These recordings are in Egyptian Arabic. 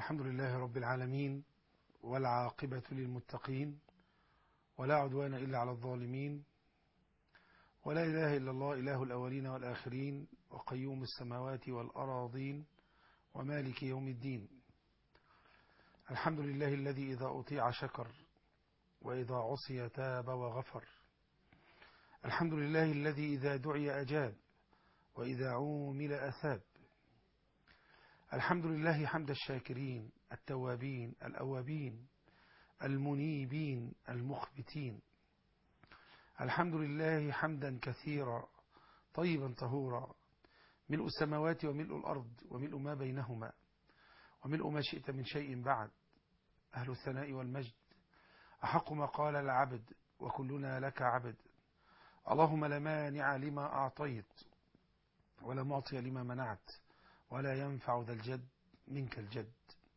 الحمد لله رب العالمين والعاقبة للمتقين ولا عدوان إلا على الظالمين ولا إله إلا الله إله الأولين والآخرين وقيوم السماوات والأراضين ومالك يوم الدين الحمد لله الذي إذا أطيع شكر وإذا عصي تاب وغفر الحمد لله الذي إذا دعي أجاب وإذا عومل أثاب الحمد لله حمد الشاكرين التوابين الأوابين المنيبين المخبتين الحمد لله حمدا كثيرا طيبا طهورا ملء السماوات وملء الأرض وملء ما بينهما وملء ما شئت من شيء بعد أهل الثناء والمجد أحق ما قال العبد وكلنا لك عبد اللهم لا مانع لما أعطيت ولا معطي لما منعت ولا ينفع ذا الجد منك الجد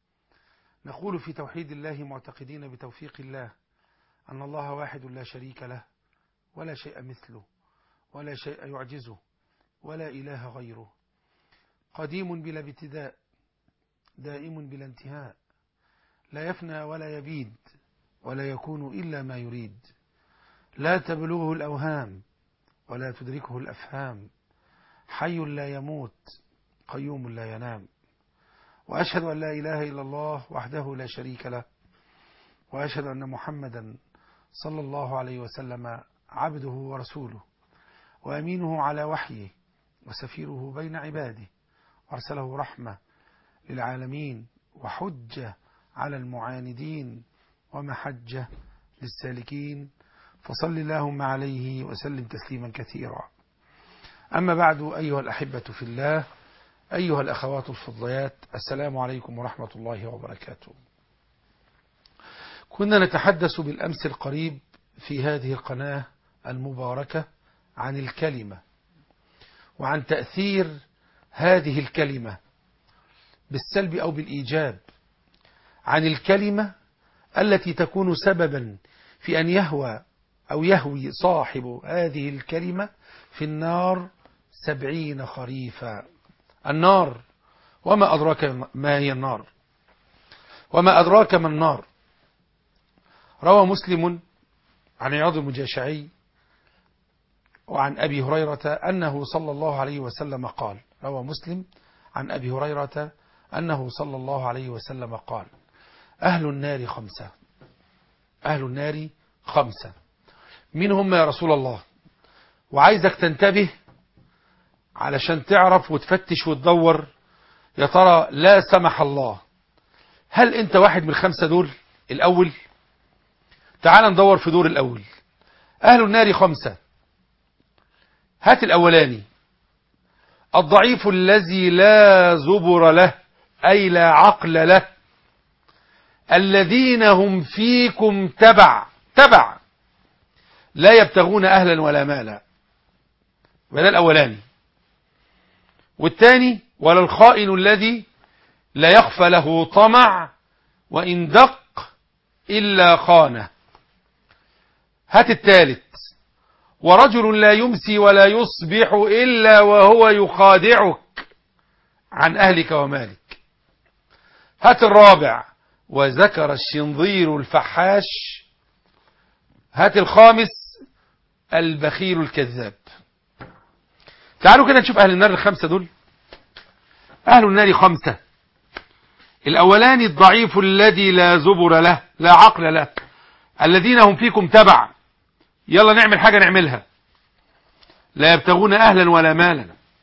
نقول في توحيد الله معتقدين بتوفيق الله أن الله واحد لا شريك له ولا شيء مثله ولا شيء يعجزه ولا إله غيره قديم بلا ابتداء دائم بلا انتهاء لا يفنى ولا يبيد ولا يكون إلا ما يريد لا تبلغه الأوهام ولا تدركه الأفهام حي لا يموت قيوم لا ينام وأشهد أن لا إله إلا الله وحده لا شريك له وأشهد أن محمدا صلى الله عليه وسلم عبده ورسوله وأمينه على وحيه وسفيره بين عباده أرسله رحمة للعالمين وحجة على المعاندين ومحجة للسالكين فصل اللهم عليه وسلم تسليما كثيرا أما بعد أيها الأحبة في الله أيها الأخوات الفضليات السلام عليكم ورحمة الله وبركاته كنا نتحدث بالأمس القريب في هذه القناة المباركة عن الكلمة وعن تأثير هذه الكلمة بالسلب أو بالإيجاب عن الكلمة التي تكون سببا في أن يهوى أو يهوي صاحب هذه الكلمة في النار سبعين خريفا النار وما أدراك ما هي النار وما أدراك ما النار روى مسلم عن عياض المجاشعي وعن أبي هريرة أنه صلى الله عليه وسلم قال روى مسلم عن أبي هريرة أنه صلى الله عليه وسلم قال أهل النار خمسة أهل النار خمسة من هم يا رسول الله وعايزك تنتبه علشان تعرف وتفتش وتدور يا ترى لا سمح الله هل انت واحد من الخمسة دول الأول تعال ندور في دور الأول أهل النار خمسة هات الأولاني الضعيف الذي لا زبر له أي لا عقل له الذين هم فيكم تبع تبع لا يبتغون أهلا ولا مالا وده الأولاني والثاني ولا الخائن الذي لا يخفى له طمع وإن دق إلا خانه هات الثالث ورجل لا يمسي ولا يصبح إلا وهو يخادعك عن أهلك ومالك هات الرابع وذكر الشنظير الفحاش هات الخامس البخيل الكذاب تعالوا كده نشوف أهل النار الخمسة دول أهل النار خمسة الأولاني الضعيف الذي لا زبر له لا عقل له الذين هم فيكم تبع يلا نعمل حاجة نعملها لا يبتغون أهلا ولا مالا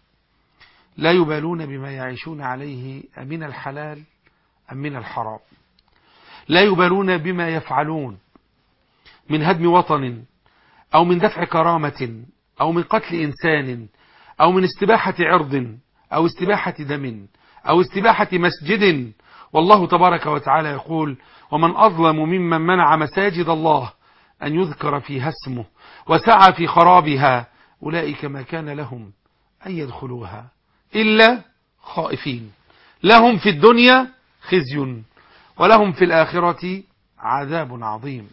لا يبالون بما يعيشون عليه أمن الحلال أم من الحرام لا يبالون بما يفعلون من هدم وطن أو من دفع كرامة أو من قتل إنسان أو من استباحة عرض أو استباحة دم أو استباحة مسجد والله تبارك وتعالى يقول ومن أظلم ممن منع مساجد الله أن يذكر فيها اسمه وسعى في خرابها أولئك ما كان لهم أن يدخلوها إلا خائفين لهم في الدنيا خزي ولهم في الآخرة عذاب عظيم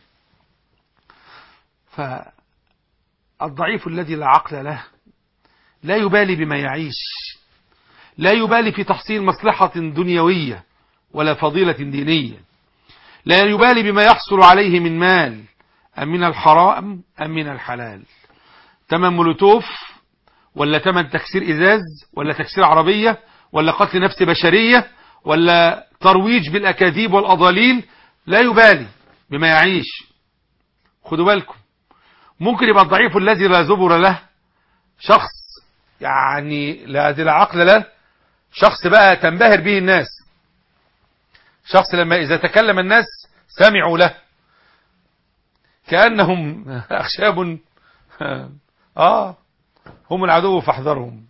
فالضعيف الذي لا عقل له لا يبالي بما يعيش لا يبالي في تحصيل مصلحة دنيوية ولا فضيلة دينية لا يبالي بما يحصل عليه من مال أم من الحرام أم من الحلال تمن مولوتوف ولا تمن تكسير إزاز ولا تكسير عربية ولا قتل نفس بشرية ولا ترويج بالأكاذيب والأضاليل لا يبالي بما يعيش خدوا بالكم ممكن يبقى الضعيف الذي لا زبر له شخص يعني لا لا عقل له شخص بقى تنبهر به الناس شخص لما إذا تكلم الناس سمعوا له كأنهم أخشاب آه هم العدو فاحذرهم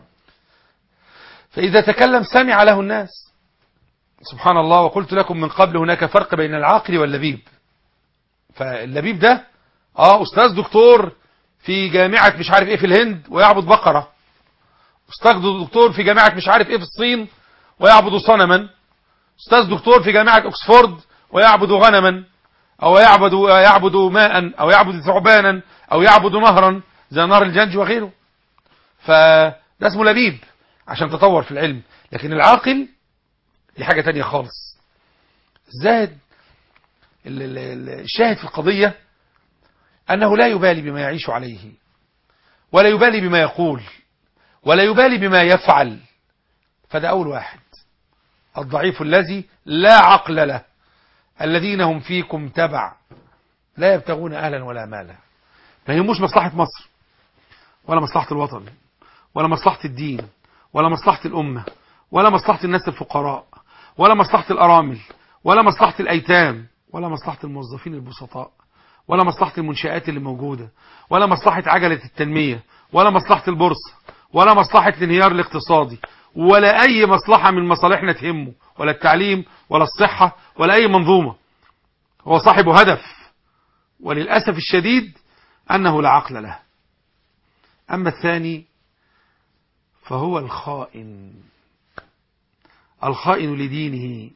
فإذا تكلم سمع له الناس سبحان الله وقلت لكم من قبل هناك فرق بين العاقل واللبيب فاللبيب ده اه استاذ دكتور في جامعة مش عارف ايه في الهند ويعبد بقرة استاذ دكتور في جامعة مش عارف ايه في الصين ويعبد صنما استاذ دكتور في جامعة اوكسفورد ويعبد غنما او يعبد يعبد ماء او يعبد ثعبانا او يعبد نهرا زي نهر الجنج وغيره فده اسمه لبيب عشان تطور في العلم لكن العاقل دي حاجة تانية خالص الزاهد الشاهد في القضية أنه لا يبالي بما يعيش عليه ولا يبالي بما يقول ولا يبالي بما يفعل فده أول واحد الضعيف الذي لا عقل له الذين هم فيكم تبع لا يبتغون أهلا ولا مالا ما يهموش مصلحة مصر ولا مصلحة الوطن ولا مصلحة الدين ولا مصلحة الأمة ولا مصلحة الناس الفقراء ولا مصلحة الأرامل ولا مصلحة الأيتام ولا مصلحة الموظفين البسطاء ولا مصلحة المنشآت اللي موجودة ولا مصلحة عجلة التنمية ولا مصلحة البورصة ولا مصلحة الانهيار الاقتصادي ولا أي مصلحة من مصالحنا تهمه ولا التعليم ولا الصحة ولا أي منظومة هو صاحب هدف وللأسف الشديد أنه لا عقل له أما الثاني فهو الخائن الخائن لدينه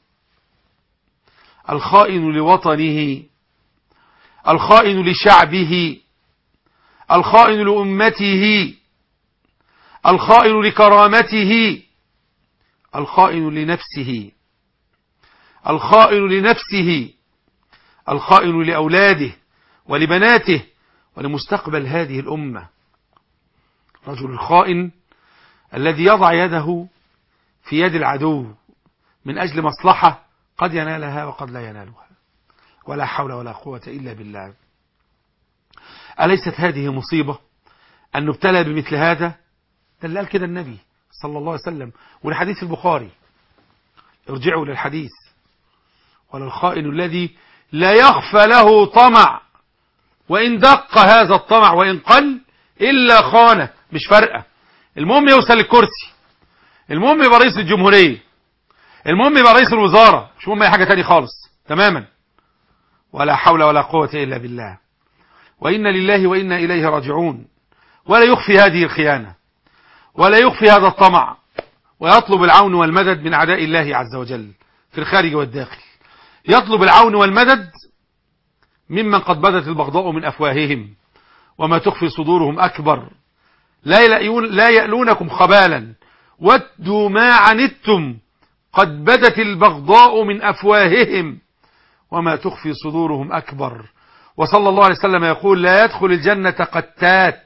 الخائن لوطنه الخائن لشعبه الخائن لأمته الخائن لكرامته الخائن لنفسه الخائن لنفسه الخائن لأولاده ولبناته ولمستقبل هذه الأمة رجل الخائن الذي يضع يده في يد العدو من أجل مصلحة قد ينالها وقد لا ينالها ولا حول ولا قوة إلا بالله أليست هذه مصيبة أن نبتلى بمثل هذا ده اللي قال كده النبي صلى الله عليه وسلم ولحديث البخاري ارجعوا للحديث وللخائن الذي لا يخفى له طمع وإن دق هذا الطمع وإن قل إلا خانة مش فارقة المهم يوصل للكرسي المهم يبقى رئيس الجمهورية المهم يبقى رئيس الوزارة مش مهم أي حاجة تاني خالص تماما ولا حول ولا قوة إلا بالله وإن لله وإنا إليه راجعون ولا يخفي هذه الخيانة ولا يخفي هذا الطمع ويطلب العون والمدد من أعداء الله عز وجل في الخارج والداخل يطلب العون والمدد ممن قد بدت البغضاء من أفواههم وما تخفي صدورهم أكبر لا يلؤون لا يألونكم خبالا ودوا ما عنتم قد بدت البغضاء من أفواههم وما تخفي صدورهم أكبر وصلى الله عليه وسلم يقول لا يدخل الجنة قتات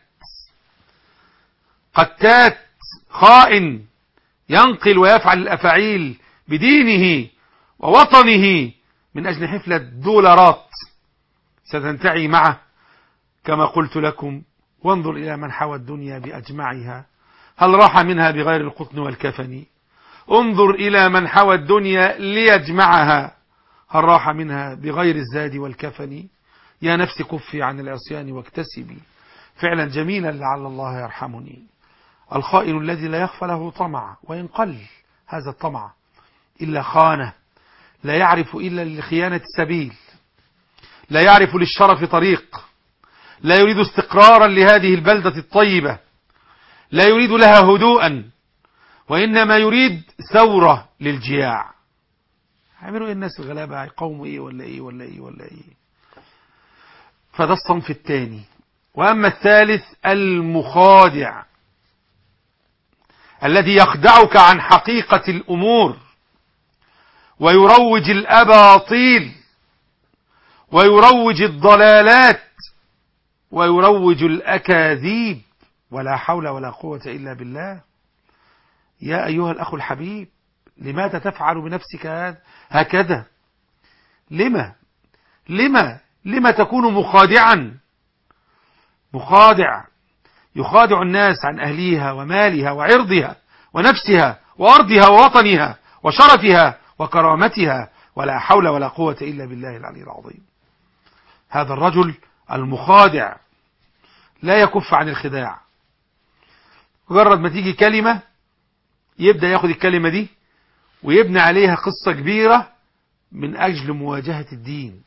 قتات خائن ينقل ويفعل الأفعيل بدينه ووطنه من أجل حفلة دولارات ستنتعي معه كما قلت لكم وانظر إلى من حوى الدنيا بأجمعها هل راح منها بغير القطن والكفن انظر إلى من حوى الدنيا ليجمعها هل راح منها بغير الزاد والكفن يا نفس كفي عن العصيان واكتسبي فعلا جميلا لعل الله يرحمني الخائن الذي لا يخفى له طمع وإن قل هذا الطمع إلا خانة لا يعرف إلا للخيانة سبيل لا يعرف للشرف طريق لا يريد استقرارا لهذه البلدة الطيبة لا يريد لها هدوءا وإنما يريد ثورة للجياع هيعملوا ايه الناس الغلابة هيقوموا ايه ولا ايه ولا ايه ولا ايه فده الصنف الثاني وأما الثالث المخادع الذي يخدعك عن حقيقة الأمور ويروج الأباطيل ويروج الضلالات ويروج الأكاذيب ولا حول ولا قوة إلا بالله يا أيها الأخ الحبيب لماذا تفعل بنفسك هكذا لما لما لما تكون مخادعا مخادع يخادع الناس عن أهليها ومالها وعرضها ونفسها وأرضها ووطنها وشرفها وكرامتها ولا حول ولا قوة إلا بالله العلي العظيم هذا الرجل المخادع لا يكف عن الخداع مجرد ما تيجي كلمة يبدأ ياخد الكلمة دي ويبني عليها قصة كبيرة من أجل مواجهة الدين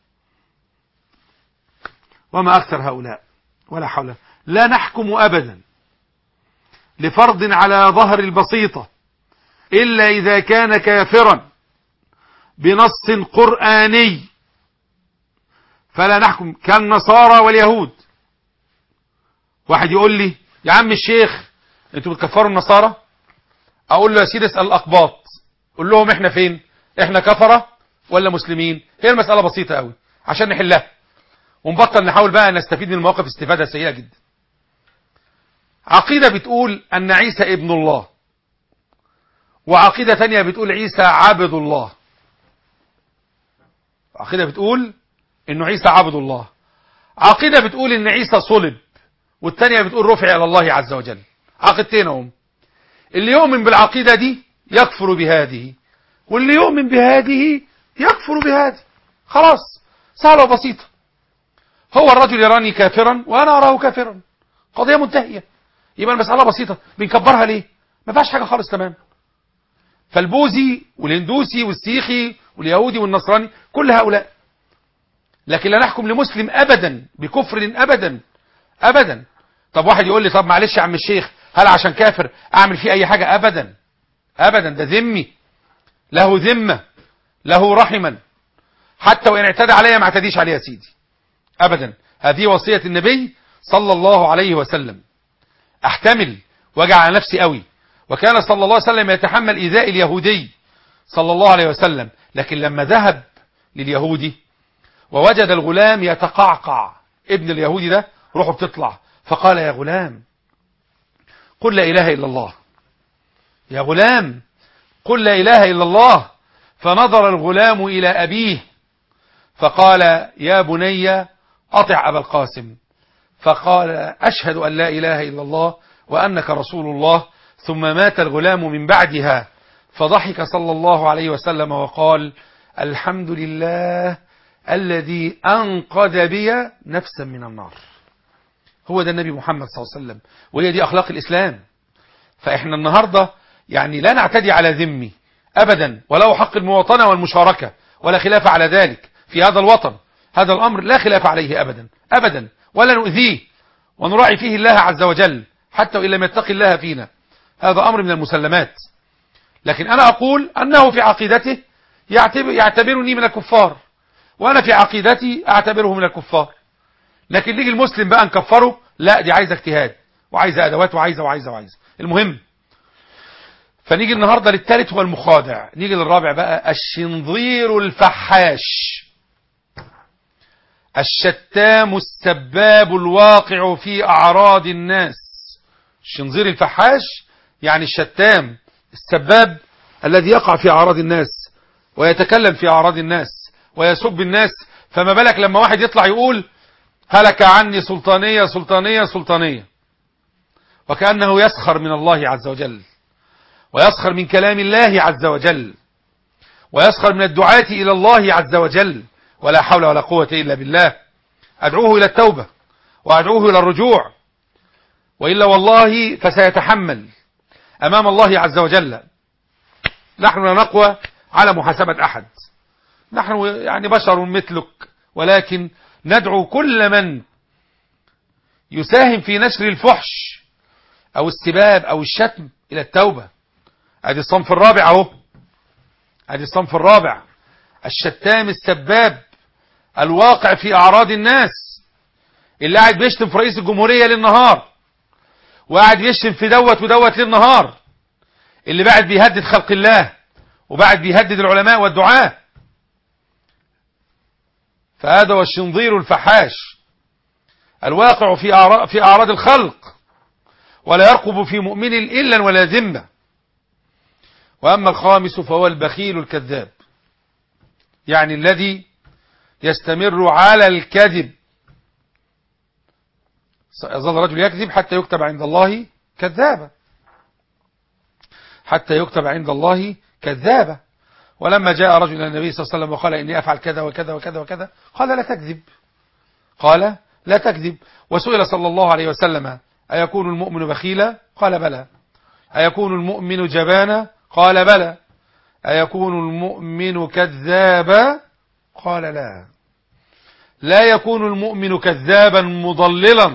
وما أكثر هؤلاء ولا حول لا نحكم أبدا لفرض على ظهر البسيطة إلا إذا كان كافرا بنص قرآني فلا نحكم كالنصارى واليهود واحد يقول لي يا عم الشيخ انتوا بتكفروا النصارى اقول له يا سيدي اسال الاقباط قول لهم احنا فين احنا كفره ولا مسلمين هي المساله بسيطه قوي عشان نحلها ونبطل نحاول بقى نستفيد من المواقف استفاده سيئه جدا عقيده بتقول ان عيسى ابن الله وعقيده تانية بتقول عيسى عبد الله عقيده بتقول انه عيسى عبد الله عقيده بتقول ان عيسى صلب والتانية بتقول رفع الى الله عز وجل عقيدتين هم اللي يؤمن بالعقيدة دي يكفر بهذه واللي يؤمن بهذه يكفر بهذه خلاص سهلة وبسيطة هو الرجل يراني كافرا وانا اراه كافرا قضية منتهية يبقى المسألة بسيطة بنكبرها ليه ما فيهاش حاجة خالص تمام فالبوذي والهندوسي والسيخي واليهودي والنصراني كل هؤلاء لكن لا نحكم لمسلم ابدا بكفر ابدا ابدا طب واحد يقول لي طب معلش يا عم الشيخ هل عشان كافر اعمل فيه اي حاجة ابدا ابدا ده ذمي له ذمة له رحما حتى وان اعتدى عليا ما اعتديش عليه يا سيدي ابدا هذه وصية النبي صلى الله عليه وسلم احتمل وجع على نفسي قوي وكان صلى الله عليه وسلم يتحمل ايذاء اليهودي صلى الله عليه وسلم لكن لما ذهب لليهودي ووجد الغلام يتقعقع ابن اليهودي ده روحه بتطلع فقال يا غلام قل لا إله إلا الله يا غلام قل لا إله إلا الله فنظر الغلام إلى أبيه فقال يا بني أطع أبا القاسم فقال أشهد أن لا إله إلا الله وأنك رسول الله ثم مات الغلام من بعدها فضحك صلى الله عليه وسلم وقال الحمد لله الذي أنقذ بي نفسا من النار هو ده النبي محمد صلى الله عليه وسلم وهي دي أخلاق الإسلام فإحنا النهاردة يعني لا نعتدي على ذمي أبدا وله حق المواطنة والمشاركة ولا خلاف على ذلك في هذا الوطن هذا الأمر لا خلاف عليه أبدا أبدا ولا نؤذيه ونراعي فيه الله عز وجل حتى وإن لم يتقي الله فينا هذا أمر من المسلمات لكن أنا أقول أنه في عقيدته يعتبر يعتبرني من الكفار وأنا في عقيدتي أعتبره من الكفار لكن نيجي المسلم بقى نكفره لا دي عايزة اجتهاد وعايزة أدوات وعايزة وعايزة وعايزة المهم فنيجي النهاردة للثالث هو المخادع نيجي للرابع بقى الشنظير الفحاش الشتام السباب الواقع في أعراض الناس الشنظير الفحاش يعني الشتام السباب الذي يقع في أعراض الناس ويتكلم في أعراض الناس ويسب الناس فما بالك لما واحد يطلع يقول هلك عني سلطانية سلطانية سلطانية وكأنه يسخر من الله عز وجل ويسخر من كلام الله عز وجل ويسخر من الدعاة إلى الله عز وجل ولا حول ولا قوة إلا بالله أدعوه إلى التوبة وأدعوه إلى الرجوع وإلا والله فسيتحمل أمام الله عز وجل نحن لا نقوى على محاسبة أحد نحن يعني بشر مثلك ولكن ندعو كل من يساهم في نشر الفحش أو السباب أو الشتم إلى التوبة ادي الصنف الرابع اهو ادي الصنف الرابع الشتام السباب الواقع في اعراض الناس اللي قاعد بيشتم في رئيس الجمهورية للنهار وقاعد يشتم في دوت ودوت للنهار اللي قاعد بيهدد خلق الله وبعد بيهدد العلماء والدعاة فهذا هو الشنظير الفحاش الواقع في أعراض, في أعراض الخلق ولا يرقب في مؤمن إلا ولا ذمة وأما الخامس فهو البخيل الكذاب يعني الذي يستمر على الكذب يظل رجل يكذب حتى يكتب عند الله كذابا حتى يكتب عند الله كذابا ولما جاء رجل إلى النبي صلى الله عليه وسلم وقال إني أفعل كذا وكذا وكذا وكذا قال لا تكذب قال لا تكذب وسئل صلى الله عليه وسلم أيكون المؤمن بخيلا قال بلى أيكون المؤمن جبانا قال بلى أيكون المؤمن كذابا قال لا لا يكون المؤمن كذابا مضللا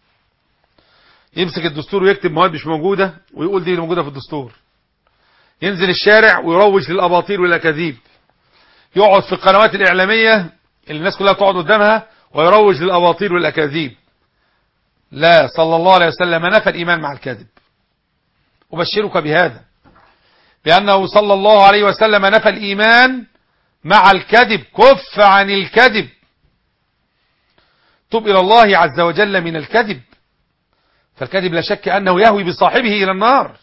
يمسك الدستور ويكتب مواد مش موجودة ويقول دي اللي موجودة في الدستور ينزل الشارع ويروج للأباطيل والأكاذيب يقعد في القنوات الإعلامية اللي الناس كلها تقعد قدامها ويروج للأباطيل والأكاذيب لا صلى الله عليه وسلم نفى الإيمان مع الكذب أبشرك بهذا بأنه صلى الله عليه وسلم نفى الإيمان مع الكذب كف عن الكذب تب إلى الله عز وجل من الكذب فالكذب لا شك أنه يهوي بصاحبه إلى النار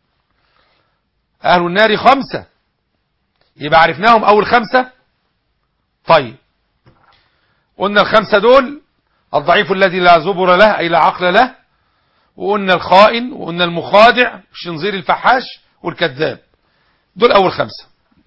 أهل النار خمسة يبقى عرفناهم أول خمسة طيب قلنا الخمسة دول الضعيف الذي لا زبر له أي لا عقل له وقلنا الخائن وقلنا المخادع الشنظير الفحاش والكذاب دول أول خمسة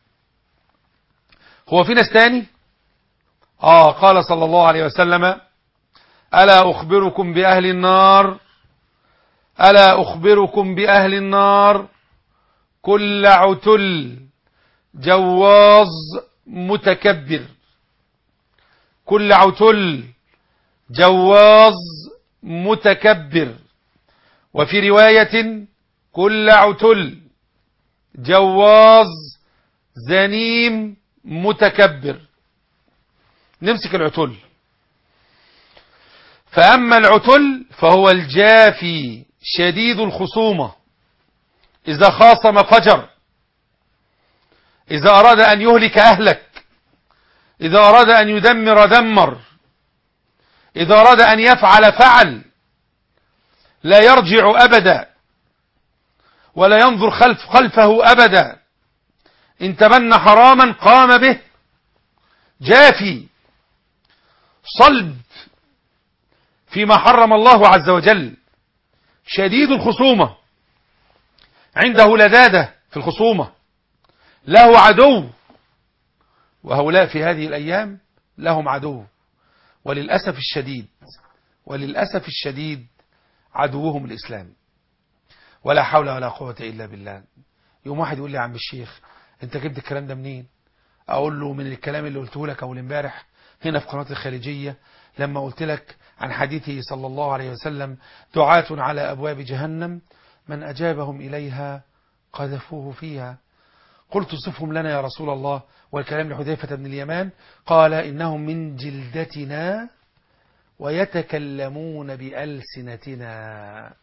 هو في ناس تاني آه قال صلى الله عليه وسلم ألا أخبركم بأهل النار ألا أخبركم بأهل النار كل عتل جواز متكبر كل عتل جواز متكبر وفي رواية كل عتل جواز زنيم متكبر نمسك العتل فأما العتل فهو الجافي شديد الخصومة إذا خاصم فجر إذا أراد أن يهلك أهلك إذا أراد أن يدمر دمر إذا أراد أن يفعل فعل لا يرجع أبدا ولا ينظر خلف خلفه أبدا إن تبنى حراما قام به جافي صلب فيما حرم الله عز وجل شديد الخصومة عنده لدادة في الخصومة له عدو وهؤلاء في هذه الأيام لهم عدو وللأسف الشديد وللأسف الشديد عدوهم الإسلام ولا حول ولا قوة إلا بالله يوم واحد يقول لي يا عم الشيخ انت جبت الكلام ده منين اقول له من الكلام اللي قلته لك اول امبارح هنا في قناة الخارجية لما قلت لك عن حديثه صلى الله عليه وسلم دعاة على أبواب جهنم من أجابهم إليها قذفوه فيها قلت صفهم لنا يا رسول الله والكلام لحذيفة بن اليمان قال إنهم من جلدتنا ويتكلمون بألسنتنا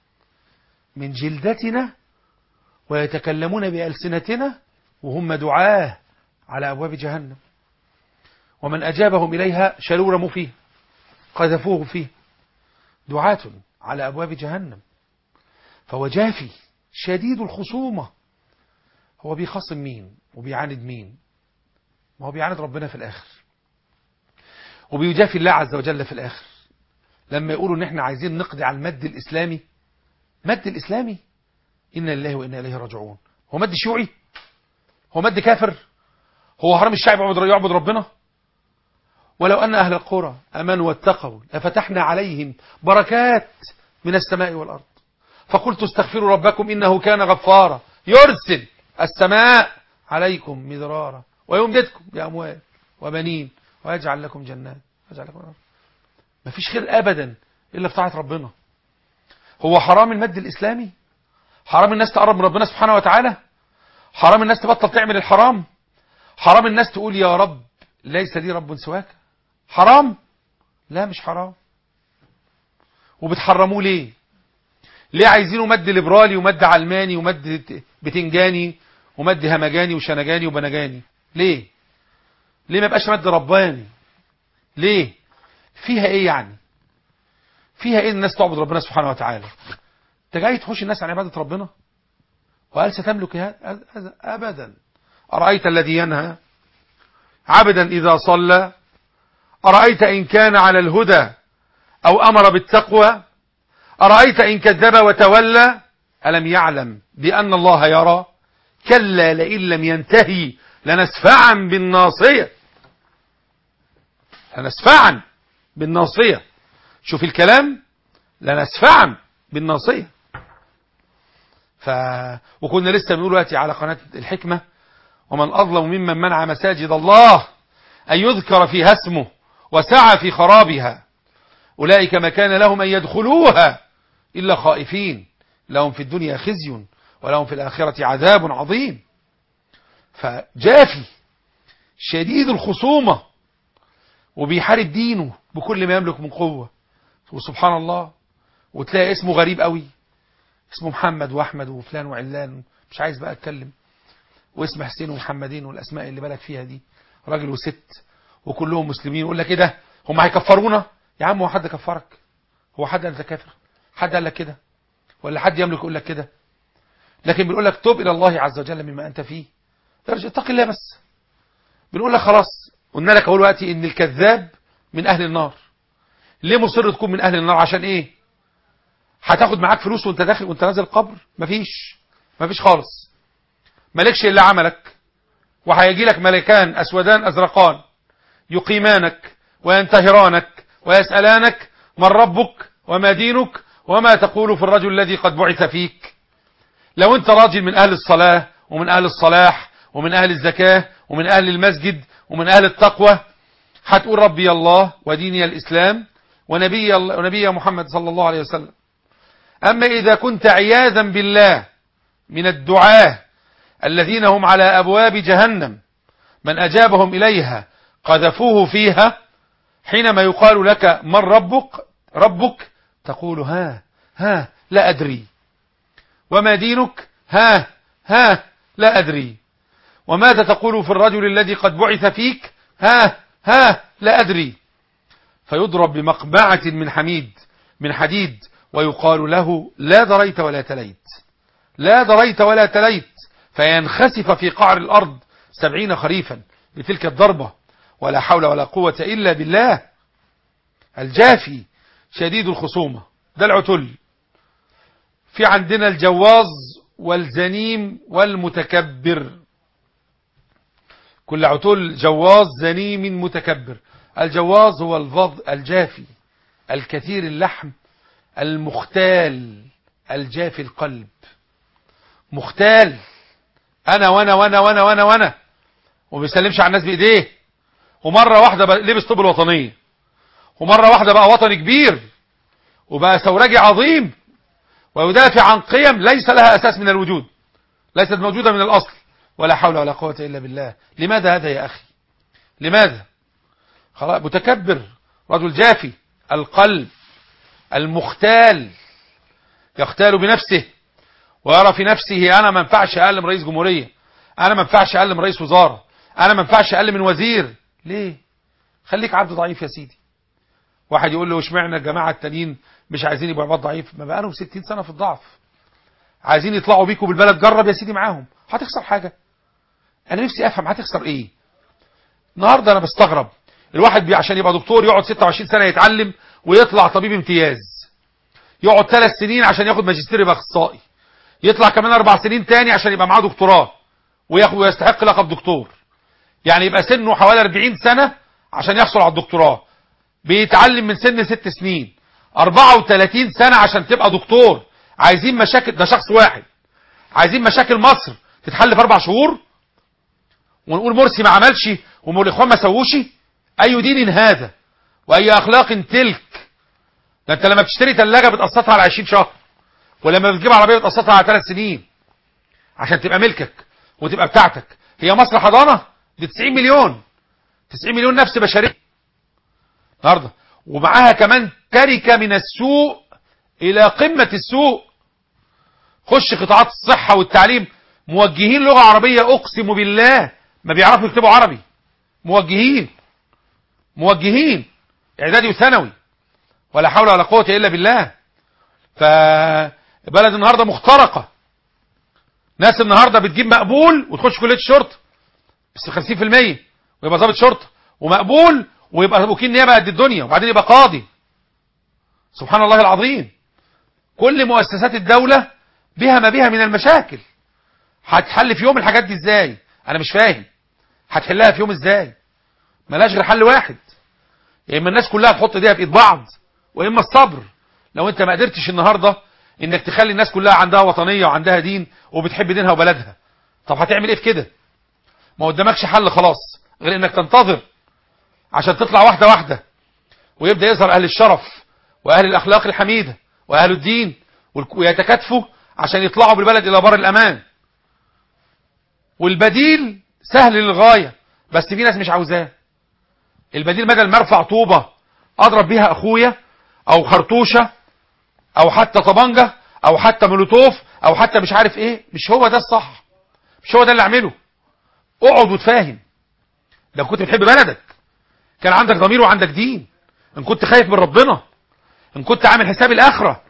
من جلدتنا ويتكلمون بألسنتنا وهم دعاه على أبواب جهنم ومن أجابهم إليها شلوا رموا فيه قذفوه فيه دعاة على أبواب جهنم فهو جافي شديد الخصومة هو بيخصم مين وبيعاند مين ما هو بيعاند ربنا في الآخر وبيجافي الله عز وجل في الآخر لما يقولوا ان احنا عايزين نقضي على المد الإسلامي مد الإسلامي إنا لله وإنا إليه راجعون هو مد شيوعي هو مد كافر هو حرام الشعب يعبد ربنا ولو أن أهل القرى أمنوا واتقوا لفتحنا عليهم بركات من السماء والأرض فقلت استغفروا ربكم إنه كان غفارا يرسل السماء عليكم مدرارا ويمددكم بأموال وبنين ويجعل لكم جنات ويجعل لكم أرض ما فيش خير أبدا إلا في طاعة ربنا هو حرام المد الإسلامي حرام الناس تقرب من ربنا سبحانه وتعالى حرام الناس تبطل تعمل الحرام حرام الناس تقول يا رب ليس لي رب سواك حرام لا مش حرام وبتحرموه ليه ليه عايزينه مد ليبرالي ومد علماني ومد بتنجاني ومد همجاني وشنجاني وبنجاني ليه ليه ما يبقاش مد رباني ليه فيها ايه يعني فيها ايه الناس تعبد ربنا سبحانه وتعالى انت جاي تحوش الناس عن عبادة ربنا وهل ستملك هذا ابدا ارايت الذي ينهى عبدا اذا صلى ارايت ان كان على الهدى او امر بالتقوى ارايت ان كذب وتولى الم يعلم بان الله يرى كلا لئن لم ينتهي لنسفعا بالناصيه لنسفعا بالناصيه شوف الكلام لنسفعا بالناصيه ف... وكنا لسه بنقول دلوقتي على قناة الحكمة ومن أظلم ممن منع مساجد الله أن يذكر فيها اسمه وسعى في خرابها أولئك ما كان لهم أن يدخلوها إلا خائفين لهم في الدنيا خزي ولهم في الآخرة عذاب عظيم فجافي شديد الخصومة وبيحارب دينه بكل ما يملك من قوة وسبحان الله وتلاقي اسمه غريب قوي اسمه محمد واحمد وفلان وعلان مش عايز بقى اتكلم واسم حسين ومحمدين والاسماء اللي بالك فيها دي راجل وست وكلهم مسلمين يقول لك ايه ده هم هيكفرونا يا عم هو حد كفرك هو حد انت كافر حد قال لك كده ولا حد يملك يقول لك كده لكن بنقول لك توب الى الله عز وجل مما انت فيه ارجع اتق الله بس بنقول لك خلاص قلنا لك اهو دلوقتي ان الكذاب من اهل النار ليه مصر تكون من اهل النار عشان ايه هتاخد معاك فلوس وانت داخل وانت نازل القبر مفيش مفيش خالص مالكش الا عملك وهيجي لك ملكان اسودان ازرقان يقيمانك وينتهرانك ويسألانك من ربك وما دينك وما تقول في الرجل الذي قد بعث فيك لو انت راجل من اهل الصلاة ومن اهل الصلاح ومن اهل الزكاة ومن اهل المسجد ومن اهل التقوى هتقول ربي الله وديني الاسلام ونبي, ونبي محمد صلى الله عليه وسلم أما إذا كنت عياذا بالله من الدعاة الذين هم على أبواب جهنم من أجابهم إليها قذفوه فيها حينما يقال لك من ربك ربك تقول ها ها لا أدري وما دينك ها ها لا أدري وماذا تقول في الرجل الذي قد بعث فيك ها ها لا أدري فيضرب بمقبعة من حميد من حديد ويقال له لا دريت ولا تليت لا دريت ولا تليت فينخسف في قعر الأرض سبعين خريفا بتلك الضربة ولا حول ولا قوة إلا بالله الجافي شديد الخصومة ده العتل في عندنا الجواز والزنيم والمتكبر كل عتل جواز زنيم متكبر الجواز هو الفض الجافي الكثير اللحم المختال الجافي القلب مختال انا وانا وانا وانا وانا وانا وما بيسلمش على الناس بايديه ومره واحده بقى لبس طب الوطنيه ومره واحده بقى وطني كبير وبقى ثورجي عظيم ويدافع عن قيم ليس لها اساس من الوجود ليست موجوده من الاصل ولا حول ولا قوه الا بالله لماذا هذا يا اخي لماذا خلاص متكبر رجل جافي القلب المختال يختال بنفسه ويرى في نفسه انا ما ينفعش اقل من رئيس جمهوريه انا ما ينفعش اقل من رئيس وزاره انا ما ينفعش اقل من وزير ليه خليك عبد ضعيف يا سيدي واحد يقول له اشمعنى الجماعه التانيين مش عايزين يبقوا عباد ضعيف ما بقالهم 60 سنه في الضعف عايزين يطلعوا بيكوا بالبلد جرب يا سيدي معاهم هتخسر حاجه انا نفسي افهم هتخسر ايه النهارده انا بستغرب الواحد بي عشان يبقى دكتور يقعد 26 سنه يتعلم ويطلع طبيب امتياز يقعد ثلاث سنين عشان ياخد ماجستير يبقى اخصائي يطلع كمان اربع سنين تاني عشان يبقى معاه دكتوراه وياخد ويستحق لقب دكتور يعني يبقى سنه حوالي 40 سنة عشان يحصل على الدكتوراه بيتعلم من سن ست سنين 34 سنة عشان تبقى دكتور عايزين مشاكل ده شخص واحد عايزين مشاكل مصر تتحل في اربع شهور ونقول مرسي ما عملش والاخوان ما سووش اي دين هذا واي اخلاق تلك ده انت لما بتشتري ثلاجه بتقسطها على 20 شهر ولما بتجيب عربيه بتقسطها على 3 سنين عشان تبقى ملكك وتبقى بتاعتك هي مصر حضانه دي 90 مليون 90 مليون نفس بشريه النهارده ومعاها كمان تركه من السوء الى قمه السوء خش قطاعات الصحه والتعليم موجهين لغة عربية أقسم بالله ما بيعرفوا يكتبوا عربي موجهين موجهين إعدادي وثانوي ولا حول ولا قوة إلا بالله فبلد النهاردة مخترقة ناس النهاردة بتجيب مقبول وتخش كلية الشرطة بس 50% ويبقى ضابط شرطة ومقبول ويبقى وكيل نيابة قد الدنيا وبعدين يبقى قاضي سبحان الله العظيم كل مؤسسات الدولة بها ما بها من المشاكل هتحل في يوم الحاجات دي ازاي انا مش فاهم هتحلها في يوم ازاي ملاش غير حل واحد يا اما الناس كلها تحط ايديها في ايد بعض واما الصبر لو انت ما قدرتش النهارده انك تخلي الناس كلها عندها وطنيه وعندها دين وبتحب دينها وبلدها طب هتعمل ايه في كده ما قدامكش حل خلاص غير انك تنتظر عشان تطلع واحده واحده ويبدا يظهر اهل الشرف واهل الاخلاق الحميده واهل الدين ويتكاتفوا عشان يطلعوا بالبلد الى بر الامان والبديل سهل للغايه بس في ناس مش عاوزاه البديل بدل ما ارفع طوبه اضرب بيها اخويا او خرطوشه او حتى طبنجه او حتى مولوتوف او حتى مش عارف ايه مش هو ده الصح مش هو ده اللي اعمله اقعد وتفاهم لو كنت بتحب بلدك كان عندك ضمير وعندك دين ان كنت خايف من ربنا ان كنت عامل حساب الاخره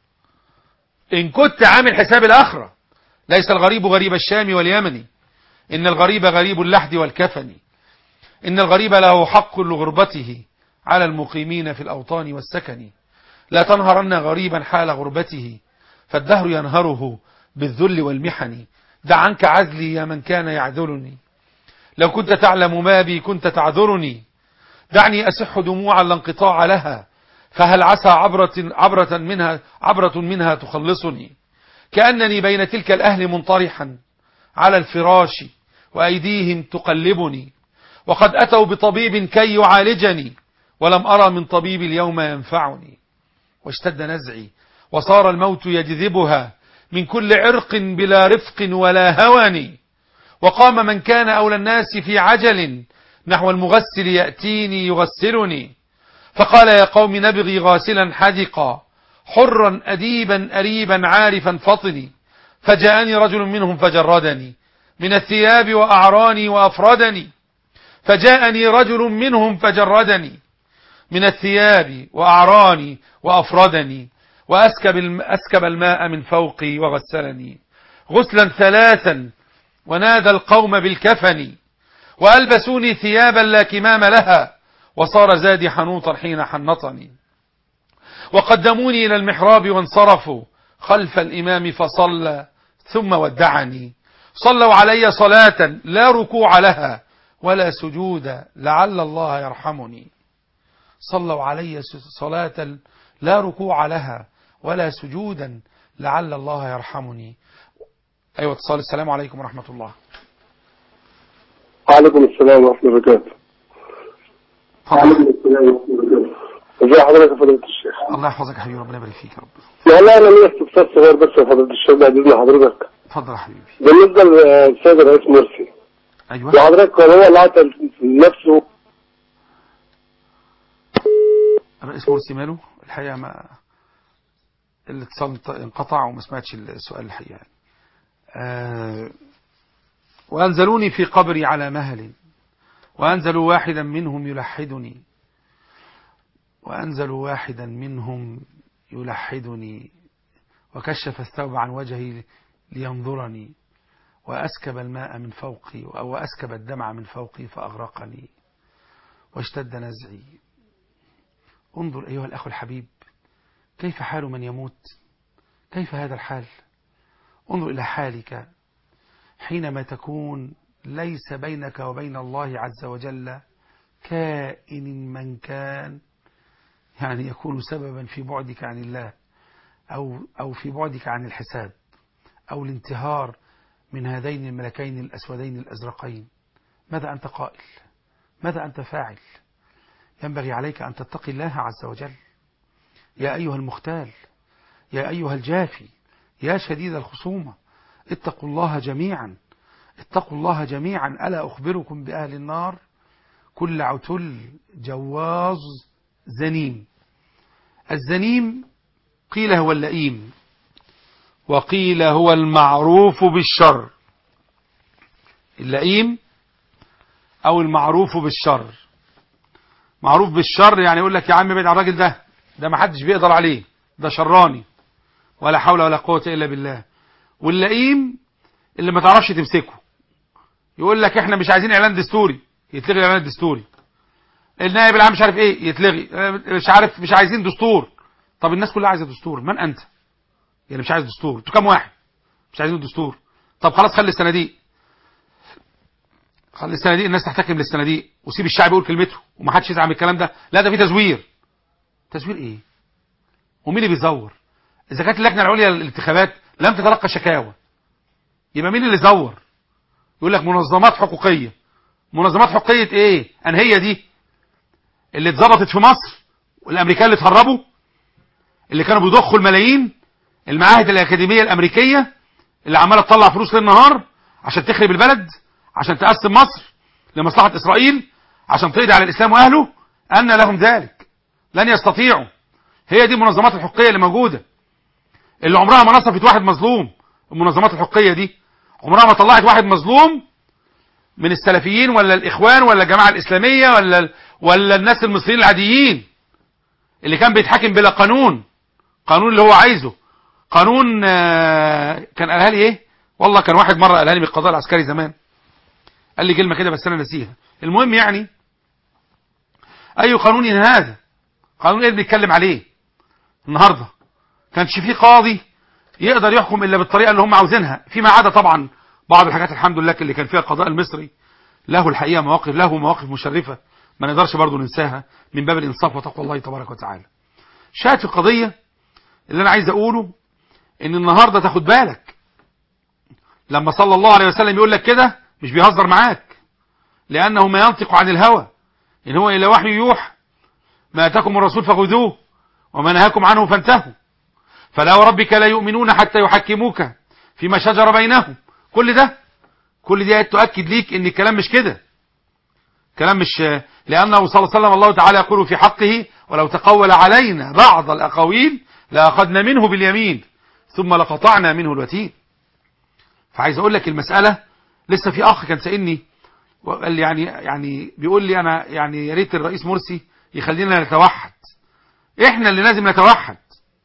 ان كنت عامل حساب الاخره ليس الغريب غريب الشام واليمن ان الغريب غريب اللحد والكفن ان الغريب له حق لغربته على المقيمين في الاوطان والسكن لا تنهرن غريبا حال غربته فالدهر ينهره بالذل والمحن دع عنك عزلي يا من كان يعذرني لو كنت تعلم ما بي كنت تعذرني دعني أسح دموعا لا انقطاع لها فهل عسى عبرة, عبرة, منها, عبرة منها تخلصني كأنني بين تلك الأهل منطرحا على الفراش وأيديهم تقلبني وقد أتوا بطبيب كي يعالجني ولم أرى من طبيب اليوم ينفعني واشتد نزعي وصار الموت يجذبها من كل عرق بلا رفق ولا هوان وقام من كان أولى الناس في عجل نحو المغسل يأتيني يغسلني فقال يا قوم نبغي غاسلا حدقا حرا أديبا أريبا عارفا فطني فجاءني رجل منهم فجردني من الثياب وأعراني وأفردني فجاءني رجل منهم فجردني من الثياب وأعراني وأفردني وأسكب, أسكب الماء من فوقي وغسلني غسلا ثلاثا ونادى القوم بالكفن وألبسوني ثيابا لا كمام لها وصار زادي حنوطا حين حنطني وقدموني إلى المحراب وانصرفوا خلف الإمام فصلى ثم ودعني صلوا علي صلاة لا ركوع لها ولا سجود لعل الله يرحمني صلوا علي صلاة لا ركوع لها ولا سجودا لعل الله يرحمني أيوة اتصال السلام عليكم ورحمة الله وعليكم السلام ورحمة الله وبركاته وعليكم السلام ورحمة الله وبركاته ازي حضرتك يا فضيلة الشيخ الله يحفظك يا حبيبي ربنا يبارك فيك يا رب والله انا ليا استفسار صغير بس يا فضيلة الشيخ بعد اذن حضرتك اتفضل يا حبيبي بالنسبة للسيد الرئيس مرسي ايوه وحضرتك هو اللي عطل نفسه الرئيس مرسي ماله الحقيقة ما الاتصال انقطع وما سمعتش السؤال الحقيقة آه وأنزلوني في قبري على مهل وأنزلوا واحدا منهم يلحدني وأنزلوا واحدا منهم يلحدني وكشف الثوب عن وجهي لينظرني وأسكب الماء من فوقي أو أسكب الدمع من فوقي فأغرقني واشتد نزعي انظر أيها الأخ الحبيب كيف حال من يموت كيف هذا الحال انظر إلى حالك حينما تكون ليس بينك وبين الله عز وجل كائن من كان يعني يكون سببا في بعدك عن الله أو, أو في بعدك عن الحساب أو الانتهار من هذين الملكين الأسودين الأزرقين ماذا أنت قائل ماذا أنت فاعل ينبغي عليك أن تتقي الله عز وجل يا أيها المختال يا أيها الجافي يا شديد الخصومة اتقوا الله جميعا اتقوا الله جميعا ألا أخبركم بأهل النار كل عتل جواز زنيم الزنيم قيل هو اللئيم وقيل هو المعروف بالشر اللئيم او المعروف بالشر معروف بالشر يعني يقول لك يا عم ابعد عن الراجل ده ده ما حدش بيقدر عليه ده شراني ولا حول ولا قوة الا بالله واللئيم اللي ما تعرفش تمسكه يقول لك احنا مش عايزين اعلان دستوري يتلغي الاعلان الدستوري النائب العام مش عارف ايه يتلغي مش عارف مش عايزين دستور طب الناس كلها عايزه دستور من انت يعني مش عايز دستور انتوا كام واحد مش عايزين دستور طب خلاص خلي الصناديق خلي الصناديق الناس تحتكم للصناديق وسيب الشعب يقول كلمته ومحدش يزعل من الكلام ده لا ده في تزوير تزوير ايه ومين اللي بيزور اذا كانت اللجنه العليا للانتخابات لم تتلقى شكاوى يبقى مين اللي زور يقول لك منظمات حقوقيه منظمات حقوقيه ايه ان هي دي اللي اتظبطت في مصر والامريكان اللي اتهربوا اللي كانوا بيضخوا الملايين المعاهد الاكاديميه الامريكيه اللي عماله تطلع فلوس ليل نهار عشان تخرب البلد عشان تقسم مصر لمصلحه اسرائيل عشان تقضي على الاسلام واهله ان لهم ذلك لن يستطيعوا هي دي المنظمات الحقوقيه اللي موجوده اللي عمرها ما نصفت واحد مظلوم المنظمات الحقوقيه دي عمرها ما طلعت واحد مظلوم من السلفيين ولا الاخوان ولا الجماعه الاسلاميه ولا ولا الناس المصريين العاديين اللي كان بيتحاكم بلا قانون قانون اللي هو عايزه قانون آه، كان قالها لي ايه والله كان واحد مره قالها لي من القضاء العسكري زمان قال لي كلمه كده بس انا نسيها المهم يعني اي قانون هذا قانون ايه اللي بنتكلم عليه النهارده كانش فيه قاضي يقدر يحكم الا بالطريقه اللي هم عاوزينها فيما عدا طبعا بعض الحاجات الحمد لله اللي كان فيها القضاء المصري له الحقيقه مواقف له مواقف مشرفه ما نقدرش برضه ننساها من باب الانصاف وتقوى الله تبارك وتعالى شاهد في القضيه اللي انا عايز اقوله ان النهارده تاخد بالك لما صلى الله عليه وسلم يقول لك كده مش بيهزر معاك لانه ما ينطق عن الهوى ان هو الا وحي يوحى ما اتاكم الرسول فخذوه وما نهاكم عنه فانتهوا فلا وربك لا يؤمنون حتى يحكموك فيما شجر بينهم كل ده كل دي آيات تؤكد ليك ان الكلام مش كده كلام مش لانه صلى الله عليه وسلم الله تعالى يقول في حقه ولو تقول علينا بعض الاقاويل لاخذنا منه باليمين ثم لقطعنا منه الوتين فعايز اقول لك المساله لسه في اخ كان سالني وقال لي يعني يعني بيقول لي انا يعني يا ريت الرئيس مرسي يخلينا نتوحد احنا اللي لازم نتوحد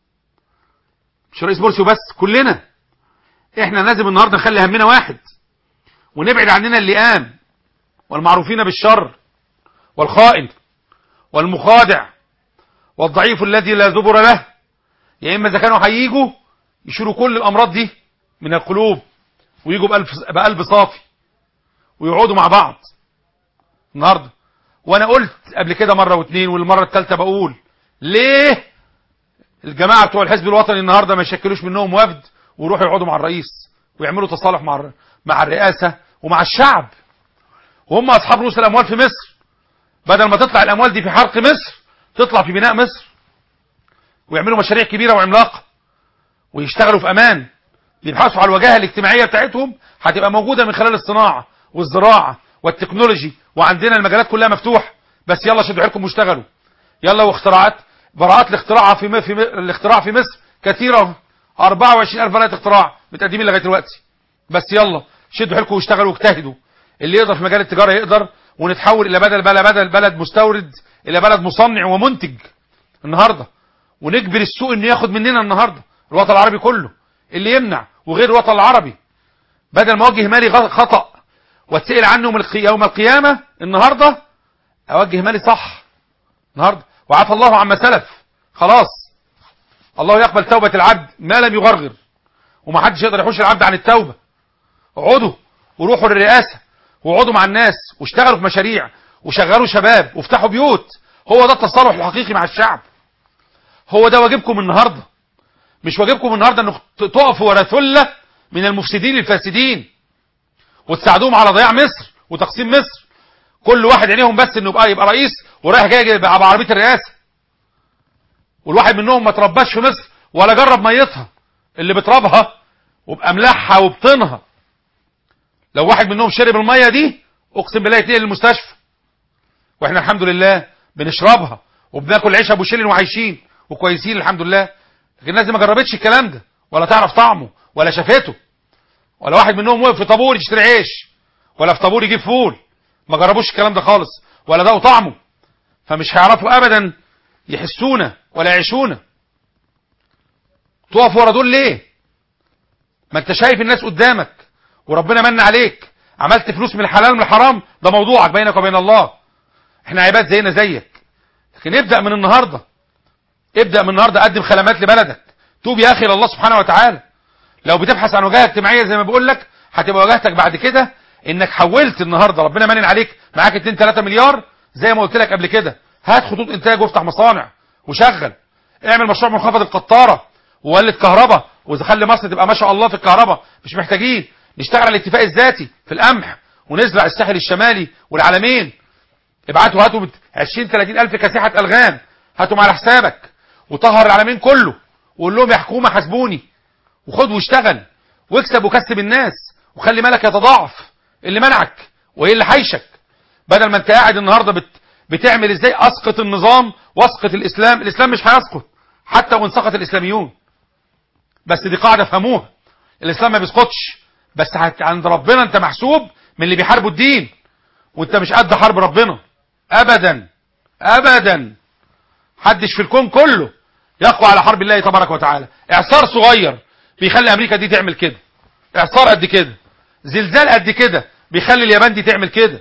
مش الرئيس مرسي وبس كلنا احنا لازم النهارده نخلي همنا واحد ونبعد عننا اللئام والمعروفين بالشر والخائن والمخادع والضعيف الذي لا زبر له يا اما اذا كانوا هيجوا يشيلوا كل الامراض دي من القلوب ويجوا بقلب بقلب صافي ويقعدوا مع بعض النهارده وانا قلت قبل كده مره واثنين والمره الثالثه بقول ليه الجماعه بتوع الحزب الوطني النهارده ما يشكلوش منهم وفد ويروحوا يقعدوا مع الرئيس ويعملوا تصالح مع الر- مع الرئاسه ومع الشعب وهم اصحاب رؤوس الاموال في مصر بدل ما تطلع الاموال دي في حرق مصر تطلع في بناء مصر ويعملوا مشاريع كبيره وعملاقه ويشتغلوا في امان يبحثوا على الوجاهه الاجتماعيه بتاعتهم هتبقى موجوده من خلال الصناعه والزراعه والتكنولوجي وعندنا المجالات كلها مفتوحه بس يلا شدوا حيلكم واشتغلوا يلا واختراعات براءات الاختراع في م... في م... الاختراع في مصر كثيره 24000 براءه اختراع متقدمين لغايه دلوقتي بس يلا شدوا حيلكم واشتغلوا واجتهدوا اللي يقدر في مجال التجاره يقدر ونتحول الى بدل بلد بدل بلد مستورد الى بلد مصنع ومنتج النهارده ونجبر السوق انه ياخد مننا النهارده الوطن العربي كله اللي يمنع وغير الوطن العربي بدل ما اوجه مالي غ- خطا واتسال عنه من القي- يوم القيامه النهارده اوجه مالي صح النهارده وعفى الله عما سلف خلاص الله يقبل توبه العبد ما لم يغرغر ومحدش يقدر يحوش العبد عن التوبه اقعدوا وروحوا للرئاسه واقعدوا مع الناس واشتغلوا في مشاريع وشغلوا شباب وافتحوا بيوت هو ده التصالح الحقيقي مع الشعب هو ده واجبكم النهارده مش واجبكم النهارده انكم تقفوا ورا ثله من المفسدين الفاسدين وتساعدوهم على ضياع مصر وتقسيم مصر كل واحد عينيهم بس انه يبقى يبقى رئيس ورايح جاي يبقى بعربيه الرئاسه والواحد منهم ما ترباش في مصر ولا جرب ميتها اللي بتربها وباملاحها وبطينها لو واحد منهم شرب الميه دي اقسم بالله يتنقل المستشفى واحنا الحمد لله بنشربها وبناكل عيش ابو شيلين وعايشين وكويسين الحمد لله لكن الناس دي ما جربتش الكلام ده ولا تعرف طعمه ولا شافته ولا واحد منهم وقف في طابور يشتري عيش ولا في طابور يجيب فول ما جربوش الكلام ده خالص ولا ده طعمه فمش هيعرفوا ابدا يحسونا ولا يعيشونا تقف ورا دول ليه ما انت شايف الناس قدامك وربنا من عليك عملت فلوس من الحلال من الحرام ده موضوعك بينك وبين الله احنا عباد زينا زيك لكن ابدأ من النهاردة ابدأ من النهاردة قدم خدمات لبلدك توب يا اخي لله سبحانه وتعالى لو بتبحث عن وجاهة اجتماعية زي ما بقول لك هتبقى وجاهتك بعد كده انك حولت النهاردة ربنا منن عليك معاك 2 3 مليار زي ما قلت لك قبل كده هات خطوط انتاج وافتح مصانع وشغل اعمل مشروع منخفض القطارة وولد كهرباء وخلي مصر تبقى ما شاء الله في الكهرباء مش محتاجين نشتغل على الاتفاق الذاتي في القمح ونزرع الساحل الشمالي والعلمين ابعتوا هاتوا 20 30 الف كسيحة الغام هاتهم على حسابك وطهر العالمين كله وقول لهم يا حكومة حاسبوني وخد واشتغل واكسب وكسب الناس وخلي مالك يتضاعف اللي منعك وايه اللي حيشك بدل ما انت قاعد النهاردة بت بتعمل ازاي اسقط النظام واسقط الاسلام الاسلام مش هيسقط حتى وان سقط الاسلاميون بس دي قاعدة فهموها الاسلام ما بيسقطش بس عند ربنا انت محسوب من اللي بيحاربوا الدين وانت مش قد حرب ربنا ابدا ابدا حدش في الكون كله يقوى على حرب الله تبارك وتعالى اعصار صغير بيخلي امريكا دي تعمل كده اعصار قد كده زلزال قد كده بيخلي اليابان دي تعمل كده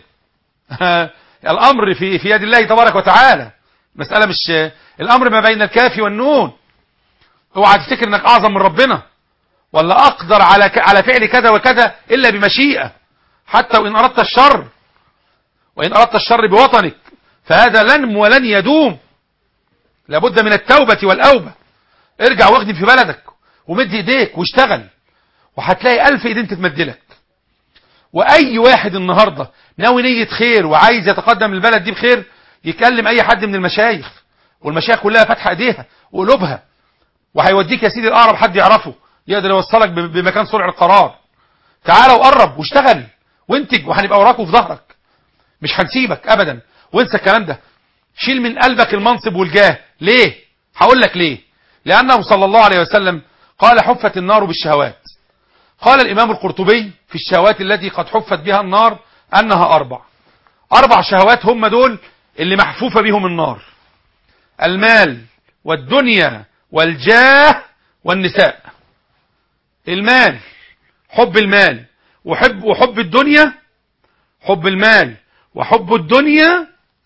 الامر في في يد الله تبارك وتعالى مسألة مش الامر ما بين الكاف والنون اوعى تفتكر انك اعظم من ربنا ولا اقدر على على فعل كذا وكذا الا بمشيئة حتى وان اردت الشر وان اردت الشر بوطنك فهذا لن ولن يدوم لابد من التوبة والأوبة ارجع واخدم في بلدك ومد ايديك واشتغل وهتلاقي ألف ايدين تتمدلك وأي واحد النهاردة ناوي نية خير وعايز يتقدم البلد دي بخير يكلم أي حد من المشايخ والمشايخ كلها فاتحة ايديها وقلوبها وهيوديك يا سيدي الأقرب حد يعرفه يقدر يوصلك بمكان صنع القرار تعال وقرب واشتغل وانتج وهنبقى وراك وفي ظهرك مش هنسيبك أبدا وانسى الكلام ده شيل من قلبك المنصب والجاه ليه هقول لك ليه لأنه صلى الله عليه وسلم قال حفت النار بالشهوات قال الإمام القرطبي في الشهوات التي قد حفت بها النار أنها أربع أربع شهوات هم دول اللي محفوفة بهم النار المال والدنيا والجاه والنساء المال حب المال وحب وحب الدنيا حب المال وحب الدنيا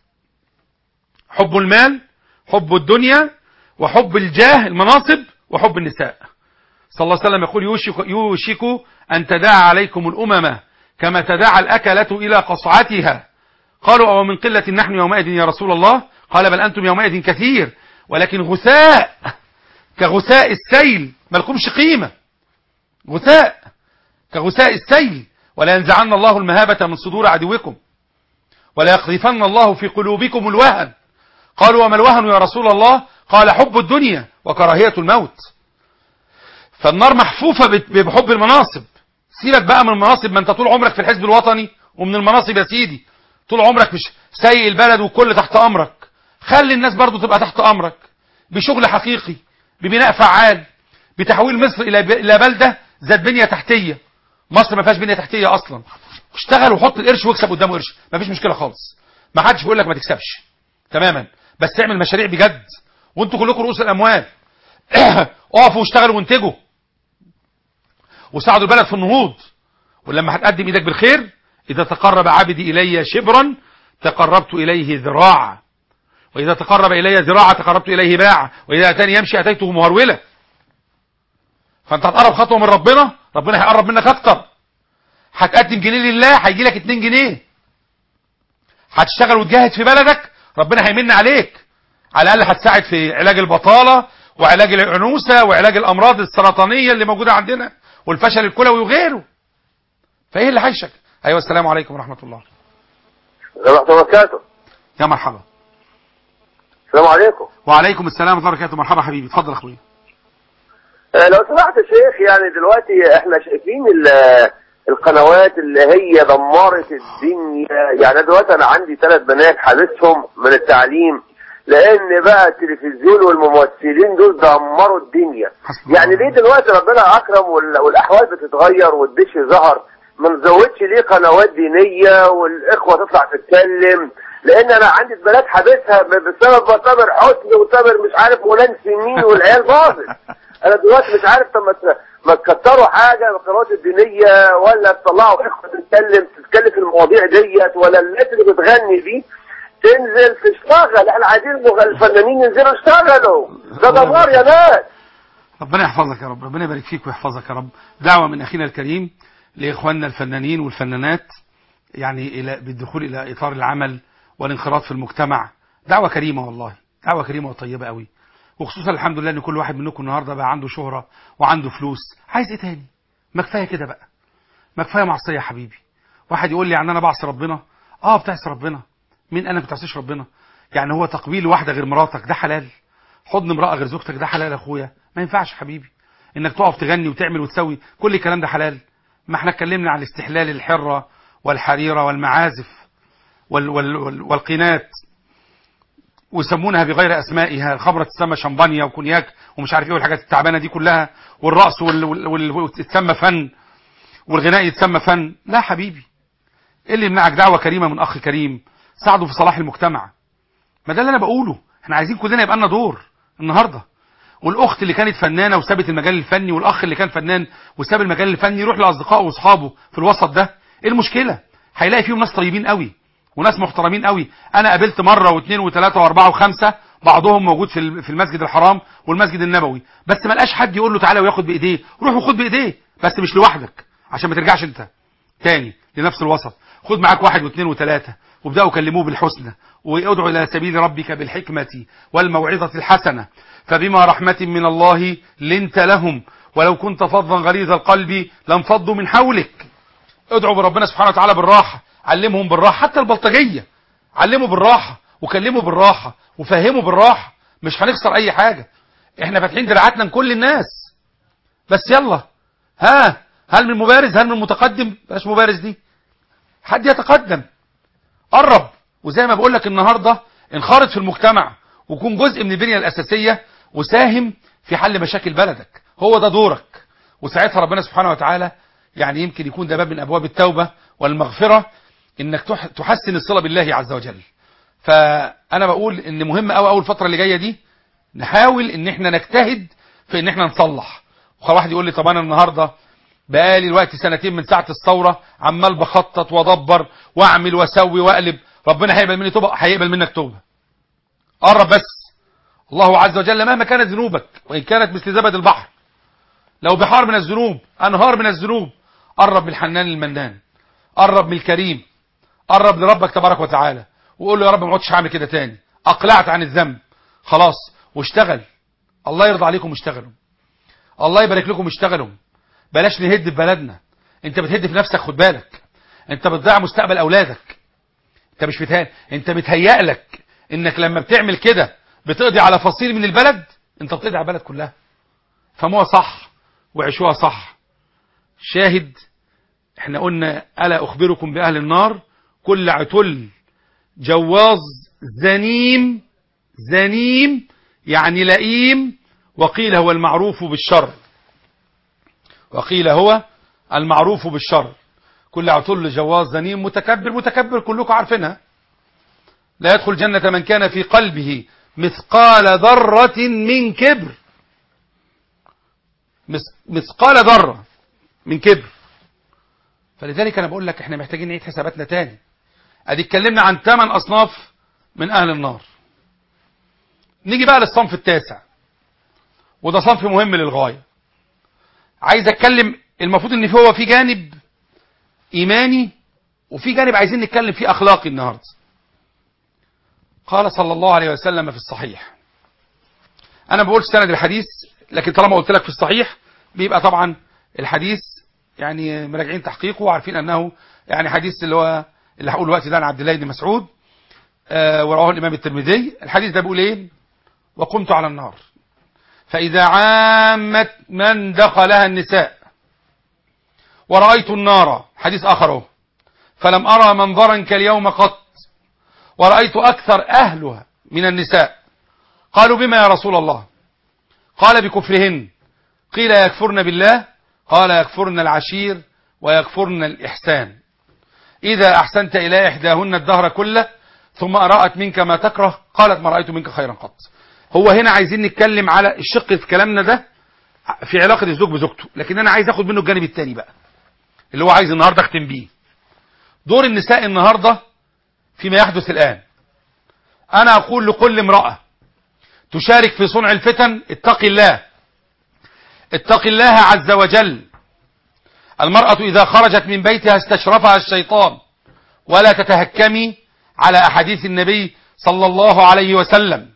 حب المال حب الدنيا وحب الجاه المناصب وحب النساء صلى الله عليه وسلم يقول يوشك, يوشك أن تداعى عليكم الأمم كما تداعى الأكلة إلى قصعتها قالوا أو من قلة نحن يومئذ يا رسول الله قال بل أنتم يومئذ كثير ولكن غثاء كغثاء السيل ما لكمش قيمة غثاء كغثاء السيل ولا ينزعن الله المهابة من صدور عدوكم ولا يقذفن الله في قلوبكم الوهن قالوا وما الوهن يا رسول الله قال حب الدنيا وكراهية الموت فالنار محفوفة بحب المناصب سيبك بقى من المناصب ما انت طول عمرك في الحزب الوطني ومن المناصب يا سيدي طول عمرك مش سايق البلد وكل تحت امرك خلي الناس برضو تبقى تحت امرك بشغل حقيقي ببناء فعال بتحويل مصر الى الى بلده ذات بنيه تحتيه مصر ما فيهاش بنيه تحتيه اصلا اشتغل وحط القرش واكسب قدامه قرش ما فيش مشكله خالص ما حدش بيقول لك ما تكسبش تماما بس اعمل مشاريع بجد وانتوا كلكم رؤوس الاموال اقفوا واشتغلوا وانتجوا وساعدوا البلد في النهوض ولما هتقدم ايدك بالخير اذا تقرب عبدي الي شبرا تقربت اليه ذراعا واذا تقرب الي ذراعا تقربت اليه باعا واذا اتاني يمشي اتيته مهرولا فانت هتقرب خطوه من ربنا ربنا هيقرب منك اكتر هتقدم جنيه لله هيجي لك 2 جنيه هتشتغل وتجاهد في بلدك ربنا هيمن عليك على الاقل هتساعد في علاج البطاله وعلاج العنوسه وعلاج الامراض السرطانيه اللي موجوده عندنا والفشل الكلوي وغيره فايه اللي هيشك ايوه السلام عليكم ورحمه الله ورحمة الله وبركاته يا مرحبا السلام عليكم وعليكم السلام ورحمه الله وبركاته مرحبا حبيبي اتفضل يا اخويا آه، لو سمحت يا شيخ يعني دلوقتي احنا شايفين ال- القنوات اللي هي دمرت الدنيا يعني دلوقتي انا عندي ثلاث بنات حابسهم من التعليم لان بقى التلفزيون والممثلين دول دمروا الدنيا حسبي الله يعني ليه دلوقتي ربنا اكرم وال- والاحوال بتتغير والدش ظهر ما نزودش ليه قنوات دينية والإخوة تطلع تتكلم لأن أنا عندي بنات حابسها بسبب تامر حسني وتامر مش عارف فلان سنين والعيال باظت أنا دلوقتي مش عارف طب ما ت- ما تكتروا حاجة من القنوات الدينية ولا تطلعوا إخوة تتكلم تتكلم في المواضيع ديت ولا الناس اللي بتغني دي تنزل تشتغل احنا عايزين المغ- الفنانين ينزلوا يشتغلوا ده دمار يا ناس ربنا يحفظك يا رب ربنا يبارك فيك ويحفظك يا رب دعوة من أخينا الكريم لإخواننا الفنانين والفنانات يعني إلى بالدخول إلى إطار العمل والانخراط في المجتمع دعوة كريمة والله دعوة كريمة وطيبة قوي وخصوصا الحمد لله ان كل واحد منكم النهارده بقى عنده شهرة وعنده فلوس عايز ايه تاني ما كفايه كده بقى ما كفايه معصيه يا حبيبي واحد يقول لي يعني انا بعصي ربنا اه بتعصي ربنا مين انا ما بتعصيش ربنا يعني هو تقبيل واحده غير مراتك ده حلال حضن امراه غير زوجتك ده حلال يا اخويا ما ينفعش يا حبيبي انك تقف تغني وتعمل وتسوي كل الكلام ده حلال ما احنا اتكلمنا عن الاستحلال الحره والحريره والمعازف وال وال وال والقينات ويسمونها بغير اسمائها خمره تسمى شمبانيا وكونياك ومش عارف ايه والحاجات التعبانه دي كلها والرقص وال وال وال وتسمى فن والغناء يتسمى فن لا حبيبي ايه اللي يمنعك دعوه كريمه من اخ كريم ساعده في صلاح المجتمع ما ده اللي انا بقوله احنا عايزين كلنا يبقى لنا دور النهارده والاخت اللي كانت فنانه وسابت المجال الفني والاخ اللي كان فنان وساب المجال الفني يروح لاصدقائه واصحابه في الوسط ده ايه المشكله هيلاقي فيهم ناس طيبين قوي وناس محترمين قوي انا قابلت مره واثنين وثلاثه واربعه وخمسه بعضهم موجود في ال- في المسجد الحرام والمسجد النبوي بس ما لقاش حد يقول له تعالى وياخد بايديه روح وخد بايديه بس مش لوحدك عشان ما ترجعش انت تاني لنفس الوسط خد معاك واحد واثنين وثلاثة وابدأوا كلموه بالحسنى وادعوا إلى سبيل ربك بالحكمة والموعظة الحسنة فبما رحمة من الله لنت لهم ولو كنت فظا غليظ القلب لانفضوا من حولك ادعوا بربنا سبحانه وتعالى بالراحة علمهم بالراحة حتى البلطجية علموا بالراحة وكلموا بالراحة وفهموا بالراحة مش هنخسر أي حاجة احنا فاتحين دراعاتنا لكل الناس بس يلا ها هل من مبارز هل من متقدم بلاش مبارز دي حد يتقدم قرب وزي ما بقول لك النهارده انخرط في المجتمع وكون جزء من البنيه الاساسيه وساهم في حل مشاكل بلدك هو ده دورك وساعتها ربنا سبحانه وتعالى يعني يمكن يكون ده باب من ابواب التوبه والمغفره انك تح- تحسن الصله بالله عز وجل فانا بقول ان مهم قوي اول الفتره اللي جايه دي نحاول ان احنا نجتهد في ان احنا نصلح واحد يقول لي طب انا النهارده بقالي الوقت سنتين من ساعة الثورة عمال بخطط وادبر واعمل واسوي واقلب ربنا هيقبل مني توبة هيقبل منك توبة قرب بس الله عز وجل مهما كانت ذنوبك وإن كانت مثل زبد البحر لو بحار من الذنوب أنهار من الذنوب قرب من الحنان المنان قرب من الكريم قرب لربك تبارك وتعالى وقول له يا رب ما عدتش هعمل كده تاني أقلعت عن الذنب خلاص واشتغل الله يرضى عليكم اشتغلوا الله يبارك لكم اشتغلوا بلاش نهد في بلدنا انت بتهد في نفسك خد بالك انت بتضيع مستقبل اولادك انت مش بتهيأ انت بتهيأ لك انك لما بتعمل كده بتقضي على فصيل من البلد انت بتقضي على البلد كلها فهموها صح وعيشوها صح شاهد احنا قلنا ألا أخبركم بأهل النار كل عتل جواز زنيم زنيم يعني لئيم وقيل هو المعروف بالشر وقيل هو المعروف بالشر كل عتل جواز زنيم متكبر متكبر كلكم عارفينها لا يدخل جنة من كان في قلبه مثقال ذرة من كبر مس- مثقال ذرة من كبر فلذلك انا بقول لك احنا محتاجين نعيد حساباتنا تاني ادي اتكلمنا عن ثمان اصناف من اهل النار نيجي بقى للصنف التاسع وده صنف مهم للغاية عايز اتكلم المفروض ان هو في جانب ايماني وفي جانب عايزين نتكلم فيه اخلاقي النهارده قال صلى الله عليه وسلم في الصحيح انا ما بقولش سند الحديث لكن طالما قلت لك في الصحيح بيبقى طبعا الحديث يعني مراجعين تحقيقه وعارفين انه يعني حديث اللي هو اللي هقول دلوقتي ده عن عبد الله بن مسعود آه ورواه الامام الترمذي الحديث ده بيقول ايه وقمت على النار فاذا عامت من دخلها النساء ورأيت النار حديث آخر اهو فلم أرى منظرا كاليوم قط ورأيت أكثر أهلها من النساء قالوا بما يا رسول الله قال بكفرهن قيل يكفرن بالله قال يكفرن العشير ويكفرن الإحسان إذا أحسنت إلى إحداهن الدهر كله ثم أرأت منك ما تكره قالت ما رأيت منك خيرا قط هو هنا عايزين نتكلم على الشق في كلامنا ده في علاقة الزوج بزوجته لكن أنا عايز أخد منه الجانب التاني بقى اللي هو عايز النهاردة أختم بيه دور النساء النهاردة فيما يحدث الآن أنا أقول لكل امرأة تشارك في صنع الفتن اتق الله اتق الله عز وجل المرأة إذا خرجت من بيتها استشرفها الشيطان ولا تتهكمي على أحاديث النبي صلى الله عليه وسلم